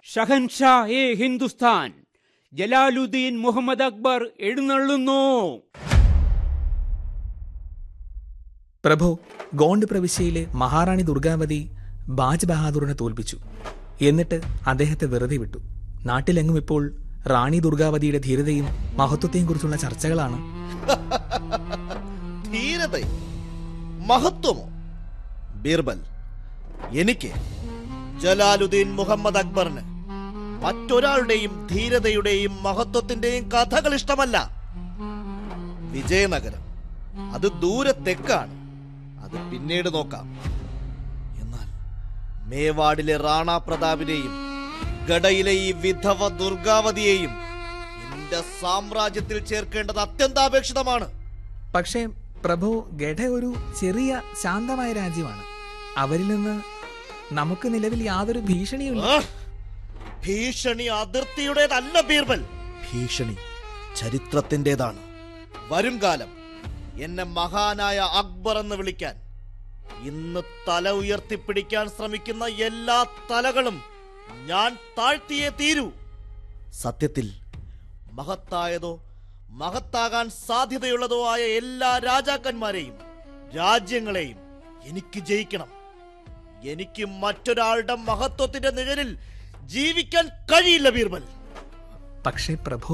ഷഹൻഷാ എ ഹിന്ദുസ്ഥാൻ ജലാലുദ്ദീൻ മുഹമ്മദ് അക്ബർ എഴുന്നള്ളുന്നു പ്രഭു ഗോണ്ട് പ്രവിശ്യയിലെ മഹാറാണി ദുർഗാവതി ബാജ് ബഹാദൂറിനെ തോൽപ്പിച്ചു എന്നിട്ട് അദ്ദേഹത്തെ വെറുതെ വിട്ടു നാട്ടിലെങ്ങും ഇപ്പോൾ റാണി ദുർഗാവതിയുടെ ധീരതയും മഹത്വത്തെയും കുറിച്ചുള്ള ചർച്ചകളാണ് ധീരത മഹത്വമോ ബീർബൽ എനിക്ക് ജലാലുദ്ദീൻ മുഹമ്മദ് അക്ബറിന് മറ്റൊരാളുടെയും ധീരതയുടെയും മഹത്വത്തിന്റെയും കഥകൾ ഇഷ്ടമല്ല വിജയനഗരം അത് ദൂരെ തെക്കാണ് അത് പിന്നീട് നോക്കാം എന്നാൽ മേവാടിലെ റാണാ പ്രതാപിനെയും ഗഡയിലെ ഈ വിധവ ദുർഗാവതിയെയും എന്റെ സാമ്രാജ്യത്തിൽ ചേർക്കേണ്ടത് അത്യന്താപേക്ഷിതമാണ് പക്ഷേ പ്രഭു ഗഡ ഒരു ചെറിയ ശാന്തമായ രാജ്യമാണ് അവരിൽ നിന്ന് നമുക്ക് നിലവിൽ യാതൊരു ഭീഷണിയുമില്ല ആ! ഭീഷണി അതിർത്തിയുടേതല്ല ബീർബൽ ഭീഷണി ചരിത്രത്തിൻ്റെതാണ് വരും കാലം എന്നെ മഹാനായ അക്ബർ എന്ന് വിളിക്കാൻ ഇന്ന് തല ഉയർത്തിപ്പിടിക്കാൻ ശ്രമിക്കുന്ന എല്ലാ തലകളും ഞാൻ താഴ്ത്തിയേ തീരൂ സത്യത്തിൽ മഹത്തായതോ മഹത്താകാൻ സാധ്യതയുള്ളതോ ആയ എല്ലാ രാജാക്കന്മാരെയും രാജ്യങ്ങളെയും എനിക്ക് ജയിക്കണം എനിക്ക് മറ്റൊരാളുടെ മഹത്വത്തിന്റെ നിഴലിൽ ജീവിക്കാൻ കഴിയില്ല ബീർബൽ പക്ഷേ പ്രഭു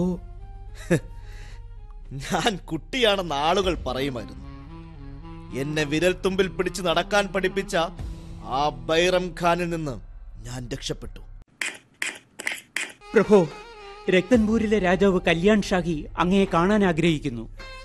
ഞാൻ കുട്ടിയാണെന്ന് ആളുകൾ പറയുമായിരുന്നു എന്നെ വിരൽത്തുമ്പിൽ പിടിച്ച് നടക്കാൻ പഠിപ്പിച്ച ആ ബൈറം ഖാനിൽ നിന്ന് ഞാൻ രക്ഷപ്പെട്ടു പ്രഭു രക്തൻപൂരിലെ രാജാവ് കല്യാൺ ഷാഹി അങ്ങയെ കാണാൻ ആഗ്രഹിക്കുന്നു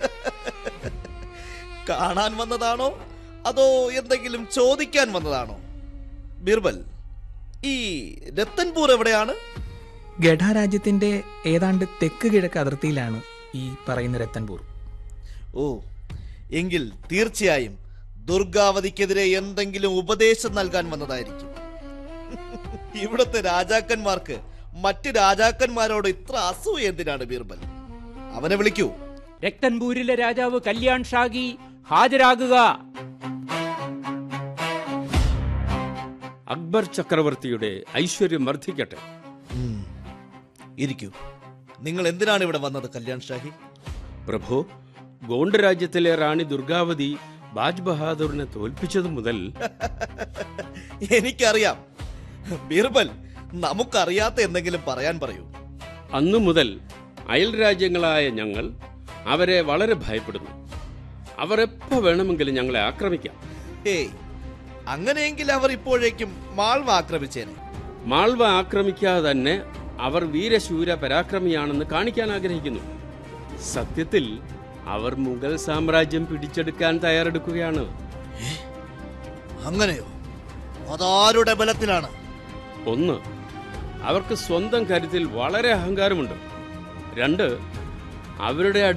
കാണാൻ വന്നതാണോ അതോ എന്തെങ്കിലും ചോദിക്കാൻ വന്നതാണോ ബീർബൽ ഈ രത്തൻപൂർ എവിടെയാണ് ഗഡ രാജ്യത്തിന്റെ ഏതാണ്ട് തെക്ക് കിഴക്ക് അതിർത്തിയിലാണ് ഈ പറയുന്ന രത്തൻപൂർ ഓ എങ്കിൽ തീർച്ചയായും ദുർഗാവതിക്കെതിരെ എന്തെങ്കിലും ഉപദേശം നൽകാൻ വന്നതായിരിക്കും ഇവിടുത്തെ രാജാക്കന്മാർക്ക് മറ്റ് രാജാക്കന്മാരോട് ഇത്ര അസൂയ എന്തിനാണ് ബീർബൽ അവനെ വിളിക്കൂ രക്തൻപൂരിലെ രാജാവ് കല്യാൺ ഷാഹി ഹാജരാകുക അക്ബർ ചക്രവർത്തിയുടെ ഐശ്വര്യം വർദ്ധിക്കട്ടെ ഉം. ഇരിക്കൂ നിങ്ങൾ എന്തിനാണ് ഇവിടെ വന്നത് കല്യാൺ ഷാഹി പ്രഭു ഗോണ്ട് രാജ്യത്തിലെ റാണി ദുർഗാവതി ബാജ് ബഹാദൂറിനെ തോൽപ്പിച്ചതു മുതൽ എനിക്കറിയാം ബീർബൽ നമുക്കറിയാത്ത എന്തെങ്കിലും പറയാൻ പറയൂ അന്നു മുതൽ അയൽ രാജ്യങ്ങളായ ഞങ്ങൾ അവരെ വളരെ ഭയപ്പെടുന്നു അവർ എപ്പോ വേണമെങ്കിലും ഞങ്ങളെ ആക്രമിക്കാം ഏയ് അങ്ങനെയെങ്കിൽ അവർ ഇപ്പോഴേക്കും മാൾവ ആക്രമിച്ചേനെ മാൾവ ആക്രമിക്കാതെ തന്നെ അവർ വീരശൂര പരാക്രമിയാണെന്ന് കാണിക്കാൻ ആഗ്രഹിക്കുന്നു സത്യത്തിൽ അവർ മുഗൾ സാമ്രാജ്യം പിടിച്ചെടുക്കാൻ തയ്യാറെടുക്കുകയാണ് അങ്ങനെയോ അതാരുടെ ബലത്തിലാണ് ഒന്ന് അവർക്ക് സ്വന്തം കരുത്തിൽ വളരെ അഹങ്കാരമുണ്ട് രണ്ട് അവരുടെ